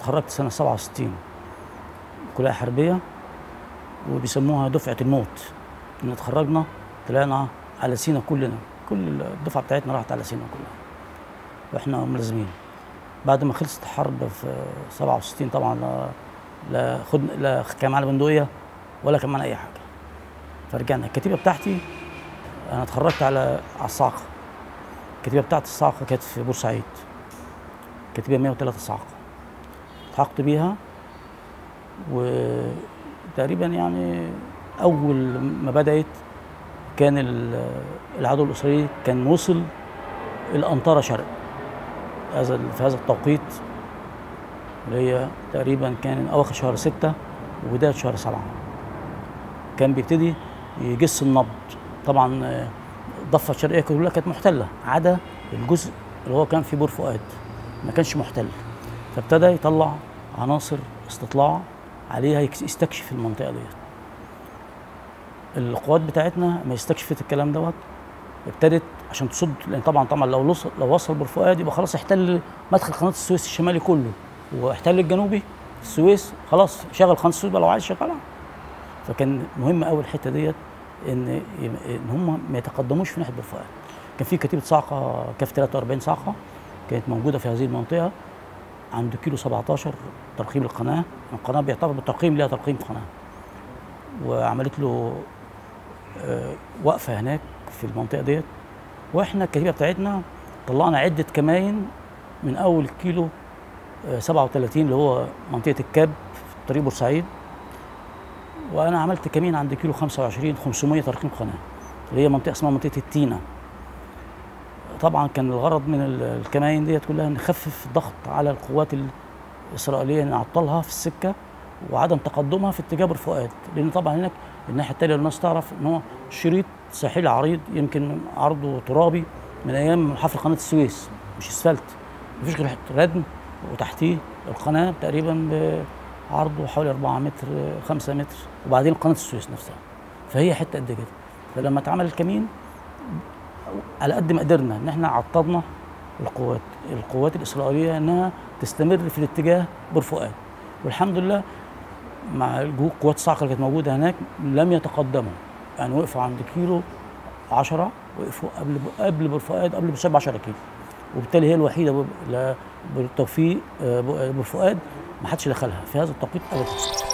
اتخرجت سنه 67 كليه حربيه وبيسموها دفعه الموت ان اتخرجنا طلعنا على سينا كلنا كل الدفعه بتاعتنا راحت على سينا كلها واحنا ملازمين بعد ما خلصت الحرب في 67 طبعا لا لا خد لا كان معانا بندقيه ولا كان معانا اي حاجه فرجعنا الكتيبه بتاعتي انا اتخرجت على على الصاعقه الكتيبه بتاعت الصاعقه كانت في بورسعيد كتيبه 103 صاعقه التحقت بيها وتقريبا يعني اول ما بدات كان ال- العدو الاسرائيلي كان وصل الانطره شرق هذا في هذا التوقيت اللي هي تقريبا كان اواخر شهر ستة وبدايه شهر سبعة كان بيبتدي يجس النبض طبعا آه، الضفه الشرقيه كلها كانت محتله عدا الجزء اللي هو كان في بور فؤاد ما كانش محتل فابتدى يطلع عناصر استطلاع عليها يكس- يستكشف المنطقه ديت القوات بتاعتنا ما استكشفت الكلام دوت ابتدت عشان تصد لان طبعا طبعا لو وصل لو وصل بور فؤاد يبقى خلاص احتل مدخل قناه السويس الشمالي كله واحتل الجنوبي السويس خلاص شغل قناه السويس بقى لو عايز شغالها فكان مهم قوي الحته ديت ان ان هم ما يتقدموش في ناحيه بور فؤاد كان في كتيبه صاعقه كاف 43 صاعقه كانت موجوده في هذه المنطقه عند كيلو 17 ترقيم القناه القناه بيعتبر بالترقيم ليها ترقيم قناه وعملت له آه، وقفه هناك في المنطقه ديت واحنا الكتيبه بتاعتنا طلعنا عده كماين من اول كيلو آه، 37 اللي هو منطقه الكاب في طريق بورسعيد وانا عملت كمين عند كيلو 25 500 ترقيم قناه اللي هي منطقه اسمها منطقه التينه طبعا كان الغرض من ال- الكمائن ديت كلها نخفف الضغط على القوات الاسرائيليه نعطلها في السكه وعدم تقدمها في اتجاه بور فؤاد لان طبعا هناك الناحيه التانيه الناس تعرف ان هو شريط ساحلي عريض يمكن عرضه ترابي من ايام حفر قناه السويس مش اسفلت مفيش غير ردم وتحتيه القناه تقريبا بعرضه حوالي 4 متر 5 متر وبعدين قناه السويس نفسها فهي حته قد كده فلما اتعمل الكمين على قد ما قدرنا ان احنا عطلنا القوات القوات الاسرائيليه انها تستمر في الاتجاه بور فؤاد والحمد لله مع الجهود قوات الصاعقه اللي كانت موجوده هناك لم يتقدموا يعني وقفوا عند كيلو 10 وقفوا قبل قبل بور فؤاد قبل بور 10 كيلو وبالتالي هي الوحيده ب- لا- بالتوفيق آه، بور فؤاد ما حدش دخلها في هذا التوقيت ابدا